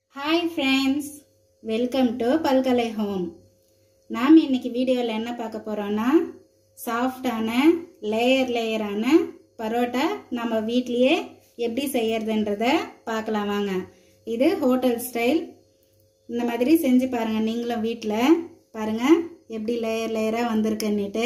hi friends welcome to பல்கலை home நாம் இன்னைக்கு வீடியோவில் என்ன பார்க்க போகிறோன்னா சாஃப்டான லேயர் லேயரான பரோட்டா நம்ம வீட்லேயே எப்படி செய்யறதுன்றத பார்க்கலாம் வாங்க இது ஹோட்டல் ஸ்டைல் இந்த மாதிரி செஞ்சு பாருங்கள் நீங்களும் வீட்டில் பாருங்கள் எப்படி லேயர் லேயராக வந்திருக்குன்னுட்டு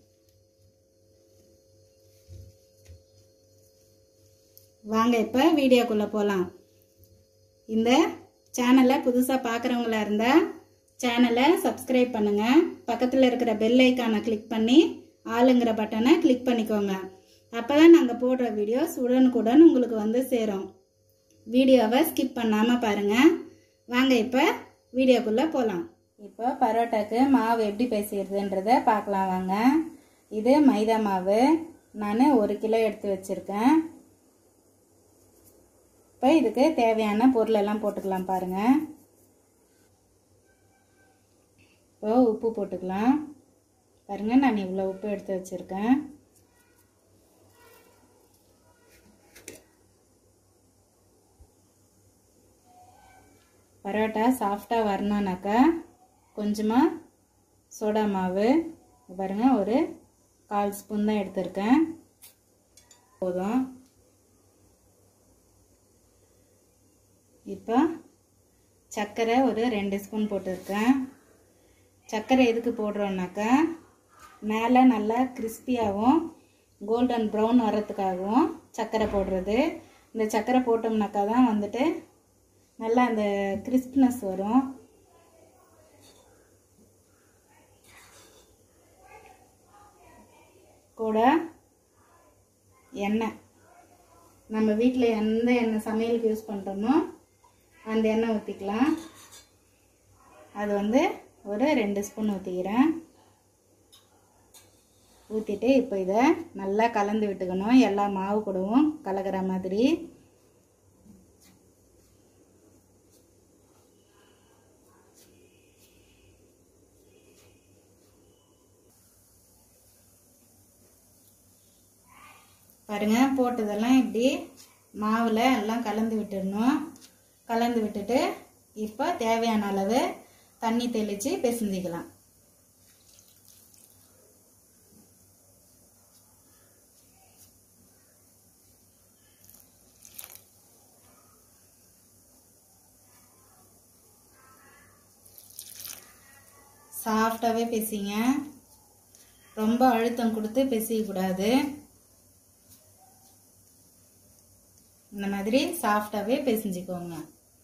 வாங்க இப்போ வீடியோக்குள்ளே போகலாம் இந்த சேனலை புதுசாக பார்க்குறவங்களா இருந்தால் சேனலை சப்ஸ்கிரைப் பண்ணுங்கள் பக்கத்தில் இருக்கிற பெல் ஐக்கானை கிளிக் பண்ணி ஆளுங்கிற பட்டனை கிளிக் பண்ணிக்கோங்க அப்போ தான் நாங்கள் போடுற வீடியோஸ் உடனுக்குடன் உங்களுக்கு வந்து சேரும் வீடியோவை ஸ்கிப் பண்ணாமல் பாருங்கள் வாங்க இப்போ வீடியோக்குள்ளே போகலாம் இப்போ பரோட்டாக்கு மாவு எப்படி பேசிடுறதுன்றத பார்க்கலாம் வாங்க இது மைதா மாவு நான் ஒரு கிலோ எடுத்து வச்சுருக்கேன் இப்போ இதுக்கு தேவையான பொருளெல்லாம் போட்டுக்கலாம் பாருங்கள் இப்போ உப்பு போட்டுக்கலாம் பாருங்கள் நான் இவ்வளோ உப்பு எடுத்து வச்சுருக்கேன் பரோட்டா சாஃப்டாக வரணுன்னாக்கா கொஞ்சமாக சோடா மாவு பாருங்கள் ஒரு கால் ஸ்பூன் தான் எடுத்திருக்கேன் போதும் இப்போ சர்க்கரை ஒரு ரெண்டு ஸ்பூன் போட்டிருக்கேன் சர்க்கரை எதுக்கு போடுறோன்னாக்கா மேலே நல்லா கிறிஸ்பியாகவும் கோல்டன் ப்ரௌன் வர்றதுக்காகவும் சர்க்கரை போடுறது இந்த சர்க்கரை போட்டோம்னாக்கா தான் வந்துட்டு நல்லா அந்த கிறிஸ்ப்னஸ் வரும் கூட எண்ணெய் நம்ம வீட்டில் எந்த எண்ணெய் சமையலுக்கு யூஸ் பண்ணுறோமோ அந்த எண்ணெய் ஊற்றிக்கலாம் அது வந்து ஒரு ரெண்டு ஸ்பூன் ஊற்றிக்கிறேன் ஊற்றிட்டு இப்போ இதை நல்லா கலந்து விட்டுக்கணும் எல்லா மாவு கூடவும் கலக்கிற மாதிரி பாருங்கள் போட்டதெல்லாம் இப்படி மாவில் எல்லாம் கலந்து விட்டுடணும் கலந்து விட்டுட்டு இப்போ தேவையான அளவு தண்ணி தெளித்து பிசைஞ்சிக்கலாம் சாஃப்டாகவே பிசிங்க ரொம்ப அழுத்தம் கொடுத்து பிசிக்கக்கூடாது இந்த மாதிரி சாஃப்டாகவே பிசைஞ்சிக்கோங்க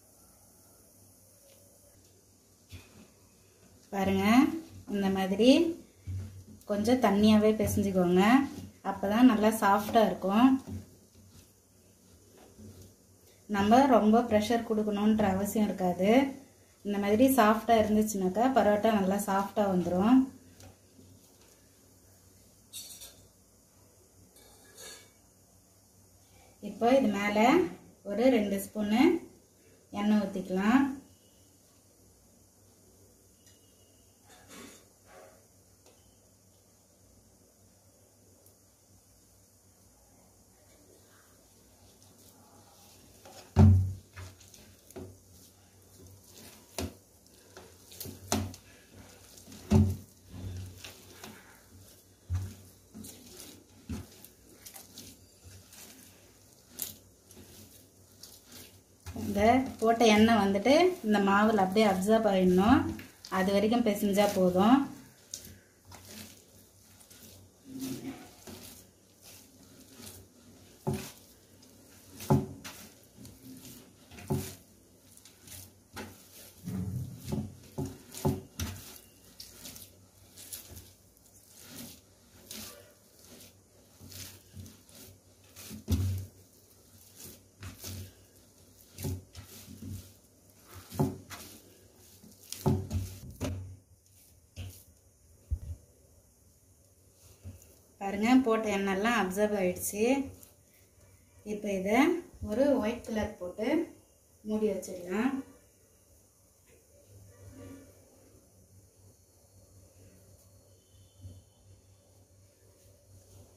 பாருங்க இந்த மாதிரி கொஞ்சம் தண்ணியாகவே பிசைஞ்சிக்கோங்க அப்போ தான் நல்லா சாஃப்டாக இருக்கும் நம்ம ரொம்ப ப்ரெஷர் கொடுக்கணுன்ற அவசியம் இருக்காது இந்த மாதிரி சாஃப்டாக இருந்துச்சுனாக்கா பரோட்டா நல்லா சாஃப்டாக வந்துடும் இப்போ இது மேலே ஒரு ரெண்டு ஸ்பூனு எண்ணெய் ஊற்றிக்கலாம் இந்த போட்ட எண்ணெய் வந்துட்டு இந்த மாவில் அப்படியே அப்சர்வ் ஆகிடணும் அது வரைக்கும் பிசைஞ்சால் போதும் பாருங்க போட்ட எண்ணெய்லாம் அப்சர்வ் ஆயிடுச்சு இப்போ இதை ஒரு ஒயிட் கலர் போட்டு மூடி வச்சிடலாம்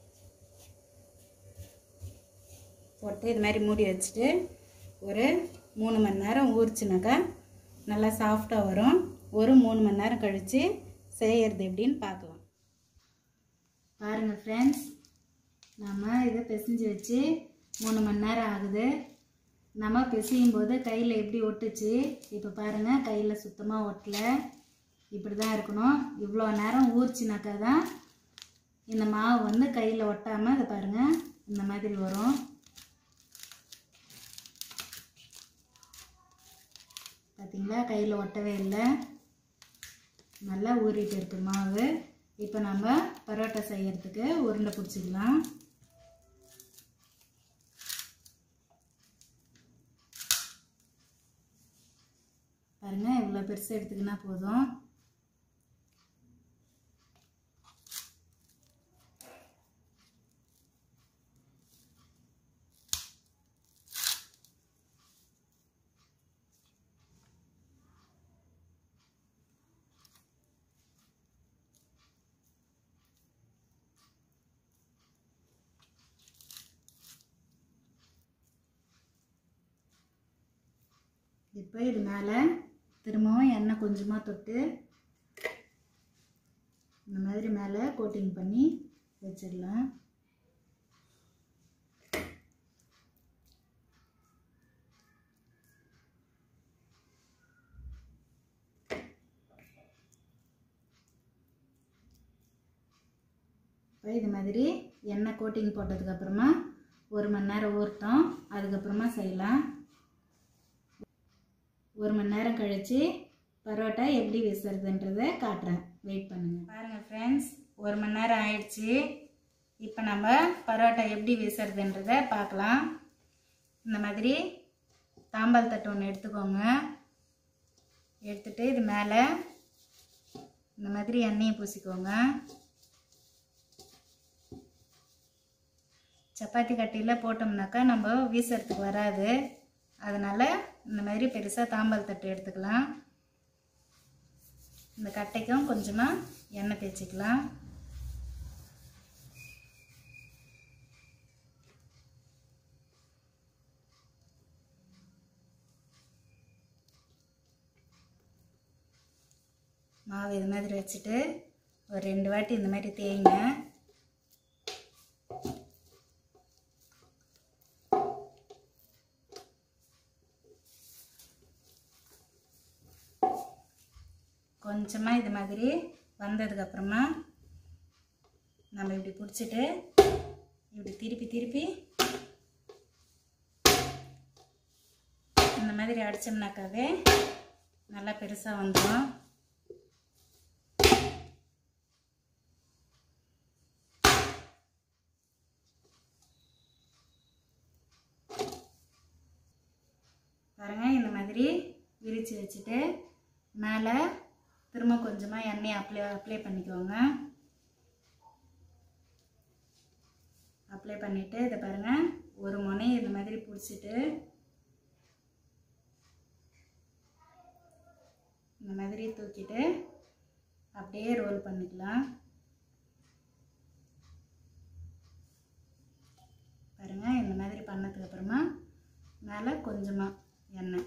போட்டு இது மாதிரி மூடி வச்சுட்டு ஒரு மூணு மணி நேரம் ஊறிச்சுனாக்கா நல்லா சாஃப்டாக வரும் ஒரு மூணு மணி நேரம் கழித்து செய்கிறது எப்படின்னு பார்க்கலாம் பாருங்கள் ஃப்ரெண்ட்ஸ் நம்ம இதை பிசைஞ்சு வச்சு மூணு மணி நேரம் ஆகுது நம்ம பிசையும் போது கையில் எப்படி ஒட்டுச்சு இப்போ பாருங்கள் கையில் சுத்தமாக ஒட்டலை இப்படி தான் இருக்கணும் இவ்வளோ நேரம் ஊறிச்சினாக்கா தான் இந்த மாவு வந்து கையில் ஒட்டாமல் இதை பாருங்கள் இந்த மாதிரி வரும் பார்த்தீங்களா கையில் ஒட்டவே இல்லை நல்லா ஊறிட்டு இருக்கு மாவு இப்போ நம்ம பரோட்டா செய்யறதுக்கு உருண்டை பிடிச்சிக்கலாம் பாருங்க இவ்வளோ பெருசு எடுத்துக்கினா போதும் இப்போ இது மேலே திரும்பவும் எண்ணெய் கொஞ்சமாக தொட்டு இந்த மாதிரி மேலே கோட்டிங் பண்ணி வச்சிடலாம் இப்போ இது மாதிரி எண்ணெய் கோட்டிங் போட்டதுக்கப்புறமா ஒரு மணி நேரம் ஊறட்டும் அதுக்கப்புறமா செய்யலாம் ஒரு மணி நேரம் கழித்து பரோட்டா எப்படி வீசுறதுன்றதை காட்டுறேன் வெயிட் பண்ணுங்கள் பாருங்கள் ஃப்ரெண்ட்ஸ் ஒரு மணி நேரம் ஆயிடுச்சு இப்போ நம்ம பரோட்டா எப்படி வீசுறதுன்றதை பார்க்கலாம் இந்த மாதிரி தாம்பால் தட்டு ஒன்று எடுத்துக்கோங்க எடுத்துட்டு இது மேலே இந்த மாதிரி எண்ணெயை பூசிக்கோங்க சப்பாத்தி கட்டியில் போட்டோம்னாக்கா நம்ம வீசுறதுக்கு வராது அதனால் இந்த மாதிரி பெருசாக தாம்பால் தட்டு எடுத்துக்கலாம் இந்த கட்டைக்கும் கொஞ்சமாக எண்ணெய் தேய்ச்சிக்கலாம் மாவு இது மாதிரி வச்சுட்டு ஒரு ரெண்டு வாட்டி இந்த மாதிரி தேய்ங்க கொஞ்சமாக இது மாதிரி வந்ததுக்கப்புறமா நம்ம இப்படி பிடிச்சிட்டு இப்படி திருப்பி திருப்பி இந்த மாதிரி அடித்தோம்னாக்காவே நல்லா பெருசாக வந்துடும் பாருங்க இந்த மாதிரி விரித்து வச்சுட்டு மேலே திரும்ப கொஞ்சமாக எண்ணெய் அப்ளை அப்ளை பண்ணிக்கோங்க அப்ளை பண்ணிவிட்டு இதை பாருங்கள் ஒரு முனை இது மாதிரி பிடிச்சிட்டு இந்த மாதிரி தூக்கிட்டு அப்படியே ரோல் பண்ணிக்கலாம் பாருங்கள் இந்த மாதிரி பண்ணதுக்கு அப்புறமா மேலே கொஞ்சமாக எண்ணெய்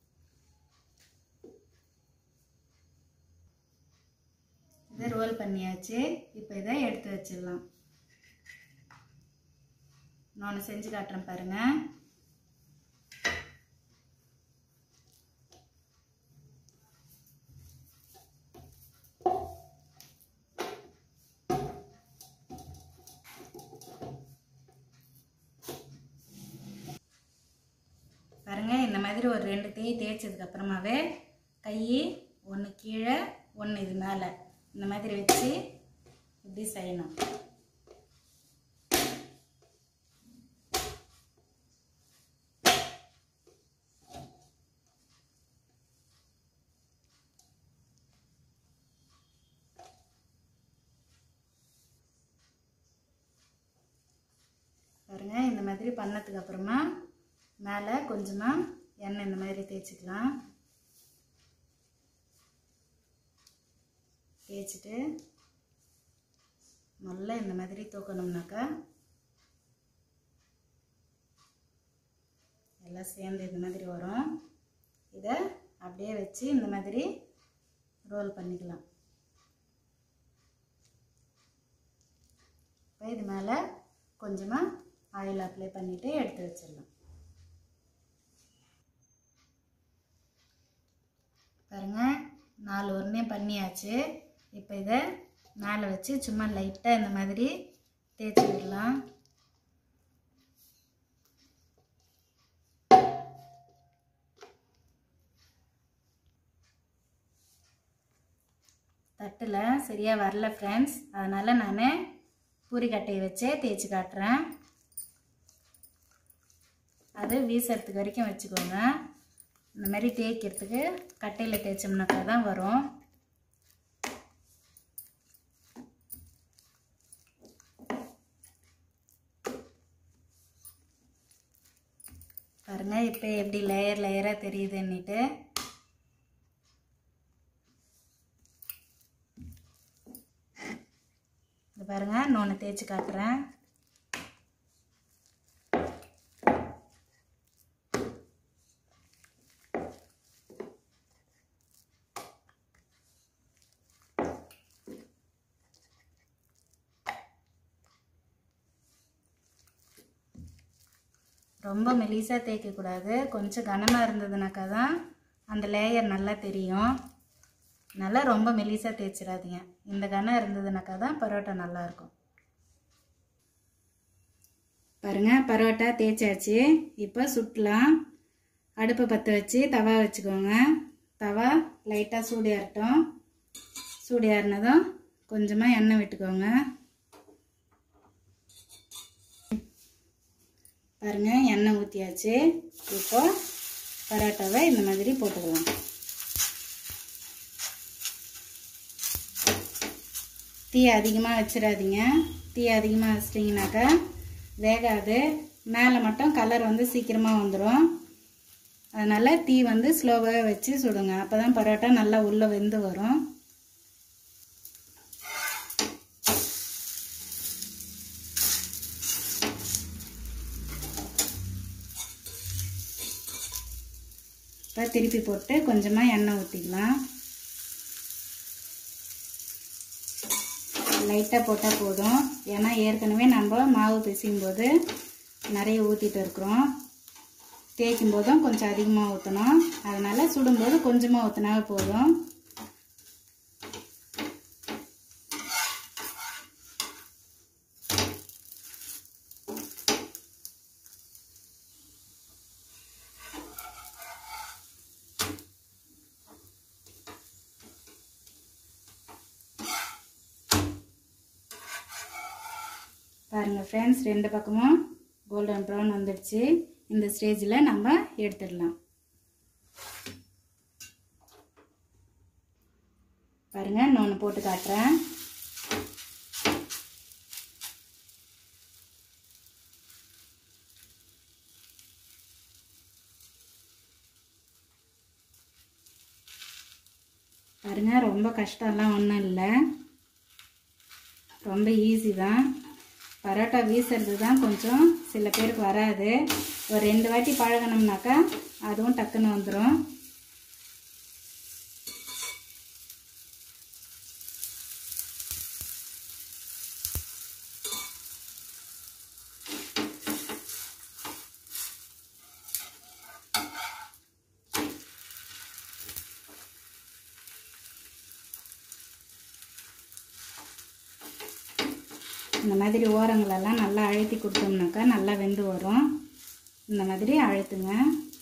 இதை ரோல் பண்ணியாச்சு இப்போ இதை எடுத்து வச்சிடலாம் நான் செஞ்சு காட்டுறேன் பாருங்கள் பாருங்க இந்த மாதிரி ஒரு ரெண்டு தேய் தேய்ச்சதுக்கு அப்புறமாவே கை ஒன்று கீழே ஒன்று இது மேலே இந்த மாதிரி வச்சு இப்படி செய்யணும் பாருங்க இந்த மாதிரி பண்ணதுக்கு அப்புறமா மேலே கொஞ்சமாக எண்ணெய் இந்த மாதிரி தேய்ச்சிக்கலாம் தேய்ச்சிட்டு நல்லா இந்த மாதிரி தூக்கணும்னாக்கா எல்லாம் சேர்ந்து இந்த மாதிரி வரும் இதை அப்படியே வச்சு இந்த மாதிரி ரோல் பண்ணிக்கலாம் இப்போ இது மேலே கொஞ்சமாக ஆயில் அப்ளை பண்ணிவிட்டு எடுத்து வச்சிடலாம் பாருங்கள் நாலு ஒன்றே பண்ணியாச்சு இப்போ இதை மேலே வச்சு சும்மா லைட்டாக இந்த மாதிரி தேய்ச்சி விடலாம் தட்டில் சரியாக வரல ஃப்ரெண்ட்ஸ் அதனால் நான் பூரிக்கட்டையை வச்சே தேய்ச்சி காட்டுறேன் அது வீசுறதுக்கு வரைக்கும் வச்சுக்கோங்க இந்த மாதிரி தேய்க்கிறதுக்கு கட்டையில் தேய்ச்சோம்னாக்கா தான் வரும் பாருங்கள் இப்போ எப்படி லேயர் லேயராக தெரியுதுன்னுட்டு இது பாருங்கள் இன்னொன்று தேய்ச்சி காட்டுறேன் ரொம்ப மெலிசாக தேய்க்கக்கூடாது கொஞ்சம் கனமாக இருந்ததுனாக்கா தான் அந்த லேயர் நல்லா தெரியும் நல்லா ரொம்ப மெலிசாக தேய்ச்சிடாதீங்க இந்த கனம் இருந்ததுனாக்கா தான் பரோட்டா நல்லாயிருக்கும் பாருங்கள் பரோட்டா தேய்ச்சாச்சு இப்போ சுட்டலாம் அடுப்பை பற்ற வச்சு தவா வச்சுக்கோங்க தவா லைட்டாக சூடு ஏறட்டும் சூடு ஏறினதும் கொஞ்சமாக எண்ணெய் விட்டுக்கோங்க பாருங்க எண்ணெய் ஊற்றியாச்சு இப்போ பரோட்டாவை இந்த மாதிரி போட்டுக்கலாம் தீ அதிகமாக வச்சிடாதீங்க தீ அதிகமாக வச்சிட்டிங்கனாக்கா வேகாது மேலே மட்டும் கலர் வந்து சீக்கிரமாக வந்துடும் அதனால் தீ வந்து ஸ்லோவாக வச்சு சுடுங்க அப்போ தான் பரோட்டா நல்லா உள்ளே வெந்து வரும் இப்போ திருப்பி போட்டு கொஞ்சமாக எண்ணெய் ஊற்றிக்கலாம் லைட்டாக போட்டால் போதும் ஏன்னா ஏற்கனவே நம்ம மாவு பிசையும் போது நிறைய ஊற்றிட்டு இருக்கிறோம் தேய்க்கும் போதும் கொஞ்சம் அதிகமாக ஊற்றணும் அதனால் சுடும்போது கொஞ்சமாக ஊற்றினாவே போதும் பாருங்கள் ஃப்ரெண்ட்ஸ் ரெண்டு பக்கமும் கோல்டன் ப்ரௌன் வந்துடுச்சு இந்த ஸ்டேஜில் நம்ம எடுத்துடலாம் பாருங்கள் இன்னொன்று போட்டு காட்டுறேன் பாருங்க ரொம்ப கஷ்டம்லாம் ஒன்றும் இல்லை ரொம்ப ஈஸி தான் பரோட்டா வீசுறது தான் கொஞ்சம் சில பேருக்கு வராது ஒரு ரெண்டு வாட்டி பழகணும்னாக்கா அதுவும் டக்குன்னு வந்துடும் இந்த மாதிரி ஓரங்களெல்லாம் நல்லா அழுத்தி கொடுத்தோம்னாக்கா நல்லா வெந்து வரும் இந்த மாதிரி அழுத்துங்க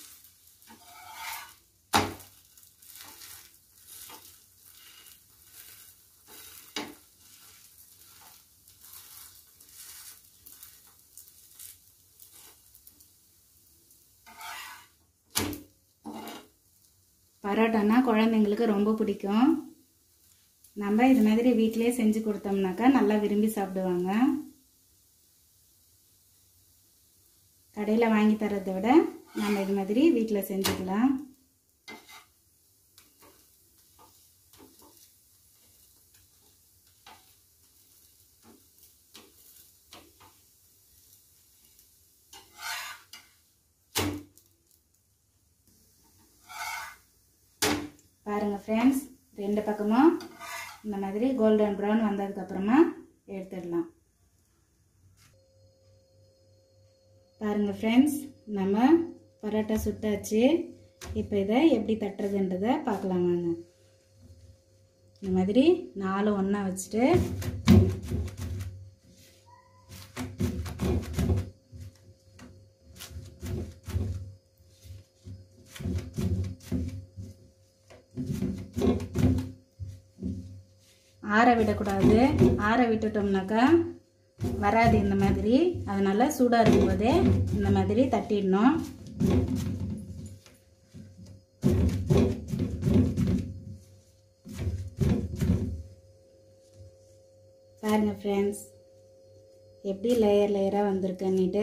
பரோட்டானா குழந்தைங்களுக்கு ரொம்ப பிடிக்கும் நம்ம இது மாதிரி வீட்டிலே செஞ்சு கொடுத்தோம்னாக்கா நல்லா விரும்பி சாப்பிடுவாங்க கடையில் வாங்கி தரதை விட நம்ம இது மாதிரி வீட்டில் செஞ்சுக்கலாம் ஃப்ரெண்ட்ஸ் ரெண்டு பக்கமும் இந்த மாதிரி கோல்டன் ப்ரௌன் வந்ததுக்கப்புறமா எடுத்துடலாம் பாருங்கள் ஃப்ரெண்ட்ஸ் நம்ம பரோட்டா சுட்டாச்சு இப்போ இதை எப்படி தட்டுறதுன்றதை பார்க்கலாம் வாங்க இந்த மாதிரி நாலு ஒன்றா வச்சுட்டு ஆற விடக்கூடாது ஆற விட்டுட்டோம்னாக்கா வராது இந்த மாதிரி அதனால் சூடாக இருக்கும்போதே இந்த மாதிரி தட்டிடணும் பாருங்க ஃப்ரெண்ட்ஸ் எப்படி லேயர் லேயராக வந்திருக்குன்னுட்டு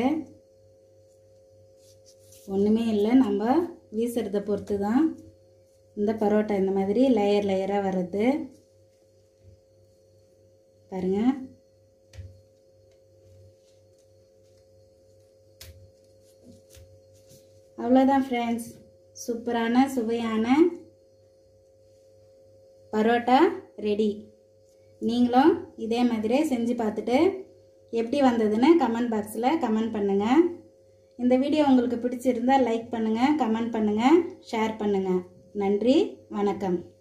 ஒன்றுமே இல்லை நம்ம வீசுறதை பொறுத்து தான் இந்த பரோட்டா இந்த மாதிரி லேயர் லேயராக வர்றது பாருங்க அவ்வளோதான் ஃப்ரெண்ட்ஸ் சூப்பரான சுவையான பரோட்டா ரெடி நீங்களும் இதே மாதிரியே செஞ்சு பார்த்துட்டு எப்படி வந்ததுன்னு கமெண்ட் பாக்ஸில் கமெண்ட் பண்ணுங்கள் இந்த வீடியோ உங்களுக்கு பிடிச்சிருந்தால் லைக் பண்ணுங்கள் கமெண்ட் பண்ணுங்கள் ஷேர் பண்ணுங்கள் நன்றி வணக்கம்